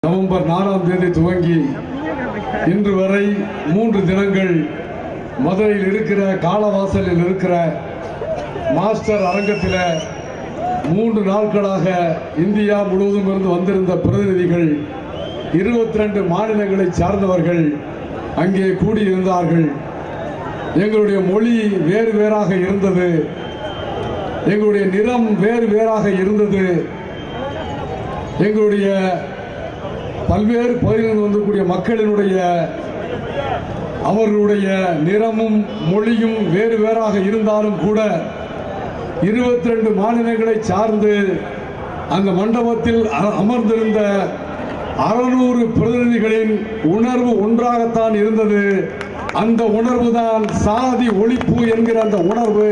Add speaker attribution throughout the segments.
Speaker 1: November நாலாம் தேதி துவங்கி இன்று வரை மூன்று தினங்கள் மதுரையில் இருக்கிற காலவாசலில் இருக்கிற மாஸ்டர் அரங்கத்தில் மூன்று நாட்களாக இந்தியா முழுவதும் இருந்து வந்திருந்த பிரதிநிதிகள் இருபத்தி ரெண்டு மாநிலங்களை சார்ந்தவர்கள் அங்கே கூடியிருந்தார்கள் எங்களுடைய மொழி வேறு வேறாக இருந்தது எங்களுடைய நிறம் வேறு வேறாக இருந்தது எங்களுடைய பல்வேறு பகுதிகளில் வந்தக்கூடிய மக்களினுடைய அவர்களுடைய நிறமும் மொழியும் வேறு வேறாக இருந்தாலும் கூட இருபத்தி ரெண்டு மாநிலங்களை சார்ந்து அந்த மண்டபத்தில் அ- அமர்ந்திருந்த அறுநூறு பிரதிநிதிகளின் உணர்வு ஒன்றாகத்தான் இருந்தது அந்த உணர்வு தான் சாதி ஒழிப்பு என்கிற அந்த உணர்வு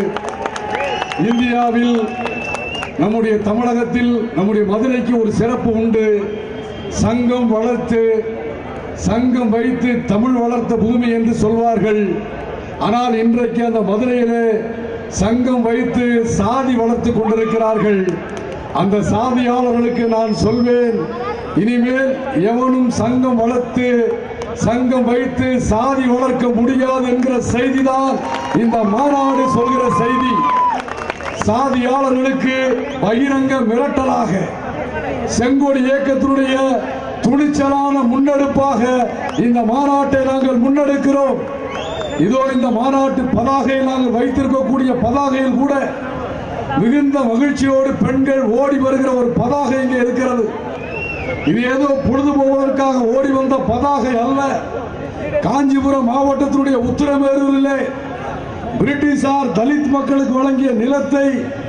Speaker 1: இந்தியாவில் நம்முடைய தமிழகத்தில் நம்முடைய மதுரைக்கு ஒரு சிறப்பு உண்டு சங்கம் வளர்த்து சங்கம் வைத்து தமிழ் வளர்த்த பூமி என்று சொல்வார்கள் ஆனால் இன்றைக்கு அந்த மதுரையிலே சங்கம் வைத்து சாதி வளர்த்து கொண்டிருக்கிறார்கள் அந்த சாதியாளர்களுக்கு நான் சொல்வேன் இனிமேல் எவனும் சங்கம் வளர்த்து சங்கம் வைத்து சாதி வளர்க்க முடியாது என்கிற செய்திதான் இந்த மாநாடு சொல்கிற செய்தி சாதியாளர்களுக்கு பகிரங்க மிரட்டலாக செங்கோடி இயக்கத்தினுடைய துணிச்சலான முன்னெடுப்பாக இந்த மாநாட்டை நாங்கள் முன்னெடுக்கிறோம் இதோ இந்த மாநாட்டு பதாகையில் நாங்கள் வைத்திருக்கக்கூடிய பதாகையில் கூட மிகுந்த மகிழ்ச்சியோடு பெண்கள் ஓடி வருகிற ஒரு பதாகை இங்கே இருக்கிறது இது ஏதோ பொழுது போவதற்காக ஓடி வந்த பதாகை அல்ல காஞ்சிபுரம் மாவட்டத்தினுடைய உத்தரமேரூரிலே பிரிட்டிஷார் தலித் மக்களுக்கு வழங்கிய நிலத்தை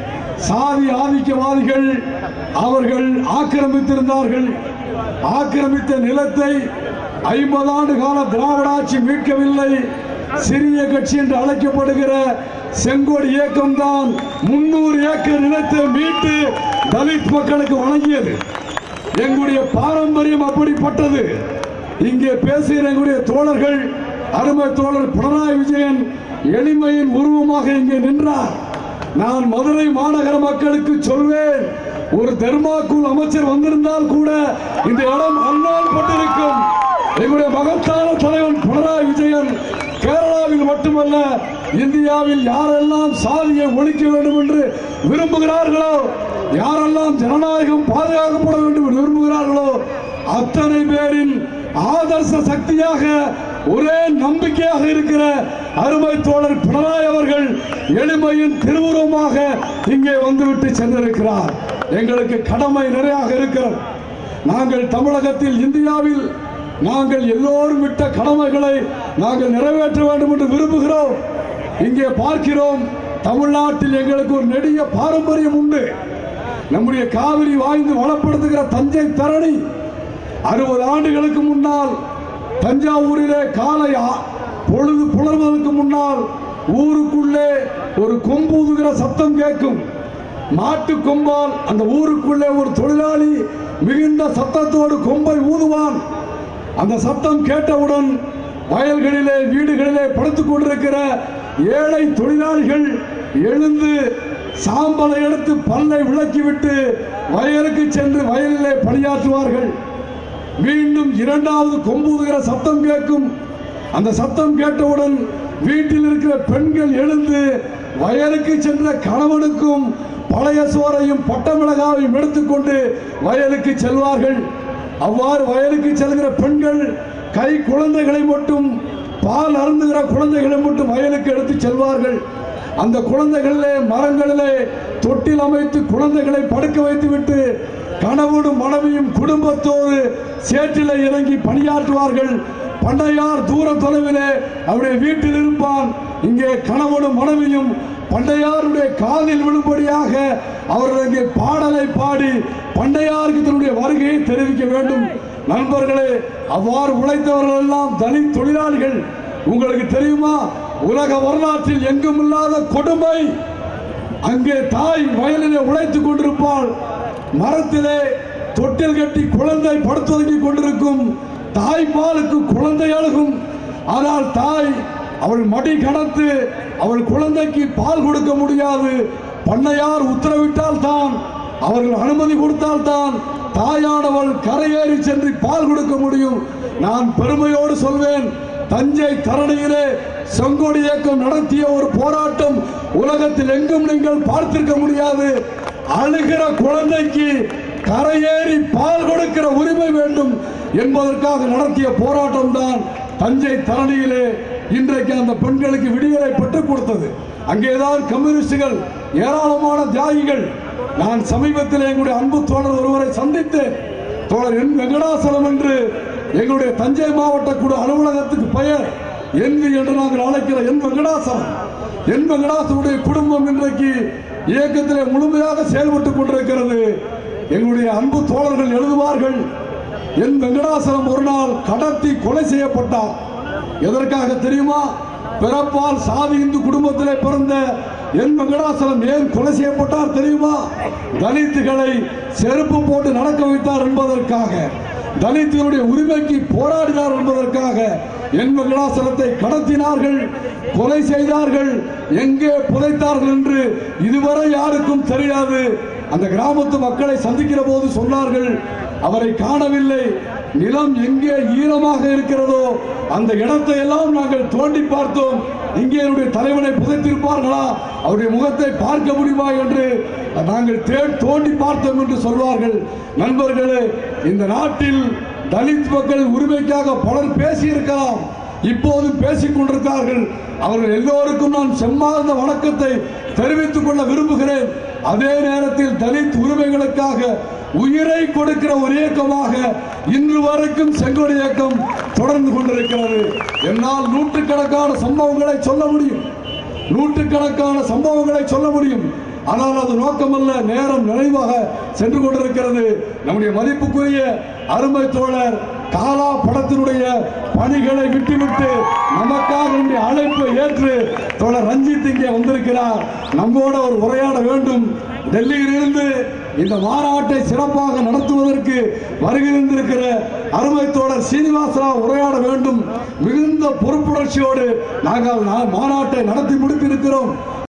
Speaker 1: சாதி ஆதிக்கவாதிகள் அவர்கள் ஆக்கிரமித்திருந்தார்கள் ஆக்கிரமித்த நிலத்தை ஐம்பது ஆண்டு கால திராவிட ஆட்சி மீட்கவில்லை சிறிய கட்சி என்று அழைக்கப்படுகிற செங்கோடு இயக்கம் தான் முன்னூறு ஏக்கர் நிலத்தை மீட்டு தலித் மக்களுக்கு வழங்கியது எங்களுடைய பாரம்பரியம் அப்படிப்பட்டது இங்கே பேசுகிற எங்களுடைய தோழர்கள் அருமை தோழர் பினராயி விஜயன் எளிமையின் உருவமாக இங்கே நின்றார் நான் மதுரை மாநகர மக்களுக்கு சொல்வேன் ஒரு தெர்மாக்கூல் அமைச்சர் வந்திருந்தால் கூட இந்த இடம் அண்ணால் பட்டிருக்கும் எங்களுடைய மகத்தான தலைவன் பினராயி விஜயன் கேரளாவில் மட்டுமல்ல இந்தியாவில் யாரெல்லாம் சாதியை ஒழிக்க வேண்டும் என்று விரும்புகிறார்களோ யாரெல்லாம் ஜனநாயகம் பாதுகாக்கப்பட வேண்டும் என்று விரும்புகிறார்களோ அத்தனை பேரின் ஆதர்ச சக்தியாக ஒரே நம்பிக்கையாக இருக்கிற அருமை தோழர் பினராயி அவர்கள் எளிமையின் திருவுருவமாக இங்கே வந்துவிட்டு சென்றிருக்கிறார் எங்களுக்கு கடமை நிறையாக இருக்கிறது நாங்கள் தமிழகத்தில் இந்தியாவில் நாங்கள் எல்லோரும் விட்ட கடமைகளை நாங்கள் நிறைவேற்ற வேண்டும் என்று விரும்புகிறோம் இங்கே பார்க்கிறோம் தமிழ்நாட்டில் எங்களுக்கு ஒரு நெடிய பாரம்பரியம் உண்டு நம்முடைய காவிரி வாய்ந்து வளப்படுத்துகிற தஞ்சை தரணி அறுபது ஆண்டுகளுக்கு முன்னால் தஞ்சாவூரிலே காலை ஆ- பொழுது புலர்வதற்கு முன்னால் ஊருக்குள்ளே ஒரு கொம்பு ஊதுகிற சத்தம் கேட்கும் மாட்டு கொம்பால் அந்த ஊருக்குள்ளே ஒரு தொழிலாளி மிகுந்த சத்தத்தோடு கொம்பை ஊதுவான் அந்த சத்தம் கேட்டவுடன் வயல்களிலே வீடுகளிலே படுத்துக் கொண்டிருக்கிற ஏழை தொழிலாளிகள் எழுந்து சாம்பலை எடுத்து பல்லை விளக்கிவிட்டு வயலுக்கு சென்று வயலிலே பணியாற்றுவார்கள் மீண்டும் இரண்டாவது கொம்பூதுகிற சத்தம் கேட்கும் அந்த சத்தம் கேட்டவுடன் வீட்டில் இருக்கிற பெண்கள் எழுந்து வயலுக்கு சென்ற கணவனுக்கும் பழைய சோறையும் பட்டமிளகாவையும் எடுத்துக்கொண்டு வயலுக்கு செல்வார்கள் அவ்வாறு வயலுக்கு செல்கிற பெண்கள் கை குழந்தைகளை மட்டும் பால் அருந்துகிற குழந்தைகளை மட்டும் வயலுக்கு எடுத்து செல்வார்கள் அந்த குழந்தைகளிலே மரங்களிலே தொட்டில் அமைத்து குழந்தைகளை படுக்க வைத்துவிட்டு கணவனும் மனைவியும் குடும்பத்தோடு சேற்றிலே இறங்கி பணியாற்றுவார்கள் பண்டையார் தூர தொலைவிலே அவருடைய வீட்டில் இருப்பான் இங்கே கணவனும் மனைவியும் பண்டையாருடைய காதில் விழும்படியாக அவர்கள் இங்கே பாடலை பாடி பண்டையாருக்கு தன்னுடைய வருகையை தெரிவிக்க வேண்டும் நண்பர்களே அவ்வாறு உழைத்தவர்கள் எல்லாம் தலித் தொழிலாளிகள் உங்களுக்கு தெரியுமா உலக வரலாற்றில் எங்கும் இல்லாத கொடுமை அங்கே தாய் வயலிலே உழைத்துக் கொண்டிருப்பாள் மரத்திலே தொட்டில் கட்டி குழந்தை படுத்துறங்கிக் கொண்டிருக்கும் தாய் பாலுக்கு குழந்தை அழுகும் ஆனால் தாய் அவள் மடி கடந்து அவள் குழந்தைக்கு பால் கொடுக்க முடியாது பண்ணையார் உத்தரவிட்டால் தான் அவர்கள் அனுமதி கொடுத்தால் தான் தாயானவள் கரையேறி சென்று பால் கொடுக்க முடியும் நான் பெருமையோடு சொல்வேன் தஞ்சை தரணியிலே செங்கோடி இயக்கம் நடத்திய ஒரு போராட்டம் உலகத்தில் எங்கும் நீங்கள் பார்த்திருக்க முடியாது அழுகிற குழந்தைக்கு கரையேறி பால் கொடுக்கிற உரிமை வேண்டும் என்பதற்காக நடத்திய போராட்டம் தான் தஞ்சை தரணியிலே இன்றைக்கு அந்த பெண்களுக்கு விடியலை பெற்றுக் கொடுத்தது அங்கேதான் கம்யூனிஸ்டுகள் ஏராளமான தியாகிகள் நான் சமீபத்தில் எங்களுடைய அன்பு தோழர் ஒருவரை சந்தித்தேன் தோழர் என் வெங்கடாசலம் என்று எங்களுடைய தஞ்சை மாவட்ட குழு அலுவலகத்துக்கு பெயர் என்வி என்று நாங்கள் அழைக்கிற என் வெங்கடாசலம் என் வெங்கடாசனுடைய குடும்பம் இன்றைக்கு இயக்கத்திலே முழுமையாக செயல்பட்டுக் கொண்டிருக்கிறது எங்களுடைய அன்பு தோழர்கள் எழுதுவார்கள் என் வெங்கடாசலம் ஒரு நாள் கடத்தி கொலை செய்யப்பட்டார் எதற்காக தெரியுமா பிறப்பால் சாதி இந்து குடும்பத்திலே பிறந்த என் வெங்கடாசலம் ஏன் கொலை செய்யப்பட்டார் தெரியுமா தலித்துகளை செருப்பு போட்டு நடக்க வைத்தார் என்பதற்காக தலித்துகளுடைய உரிமைக்கு போராடினார் என்பதற்காக என் வெங்கடாசலத்தை கடத்தினார்கள் கொலை செய்தார்கள் எங்கே புதைத்தார்கள் என்று இதுவரை யாருக்கும் தெரியாது அந்த கிராமத்து மக்களை சந்திக்கிற போது சொன்னார்கள் அவரை காணவில்லை நிலம் எங்கே ஈரமாக இருக்கிறதோ அந்த இடத்தை எல்லாம் நாங்கள் தோண்டி பார்த்தோம் இங்கே என்னுடைய தலைவனை புதைத்திருப்பார்களா அவருடைய முகத்தை பார்க்க முடியுமா என்று நாங்கள் தே- தோண்டி பார்த்தோம் என்று சொல்வார்கள் நண்பர்களே இந்த நாட்டில் தலித் மக்கள் உரிமைக்காக பலர் பேசியிருக்கலாம் இப்போது பேசிக் கொண்டிருக்கிறார்கள் அவர்கள் எல்லோருக்கும் நான் செம்மார்ந்த வணக்கத்தை தெரிவித்துக் கொள்ள விரும்புகிறேன் அதே நேரத்தில் தலித் உரிமைகளுக்காக உயிரை கொடுக்கிற ஒரு இயக்கமாக இன்று வரைக்கும் செங்கோடி இயக்கம் தொடர்ந்து கொண்டிருக்கிறது என்னால் நூற்றுக்கணக்கான சம்பவங்களை சொல்ல முடியும் நூற்றுக்கணக்கான சம்பவங்களை சொல்ல முடியும் ஆனால் அது நோக்கமல்ல நேரம் நிறைவாக சென்று கொண்டிருக்கிறது நம்முடைய மதிப்புக்குரிய அருமை தோழர் காலா படத்தினுடைய பணிகளை விட்டுவிட்டு நமக்காக நம்முடைய அழைப்பை ஏற்று தோழர் ரஞ்சித் இங்கே வந்திருக்கிறார் நம்மோட ஒரு உரையாட வேண்டும் டெல்லியிலிருந்து இந்த மாநாட்டை சிறப்பாக நடத்துவதற்கு வருகிறந்திருக்கிற அருமை தோழர் சீனிவாசராவ் உரையாட வேண்டும் மிகுந்த பொறுப்புணர்ச்சியோடு நாங்கள் நா- மாநாட்டை நடத்தி முடித்திருக்கிறோம்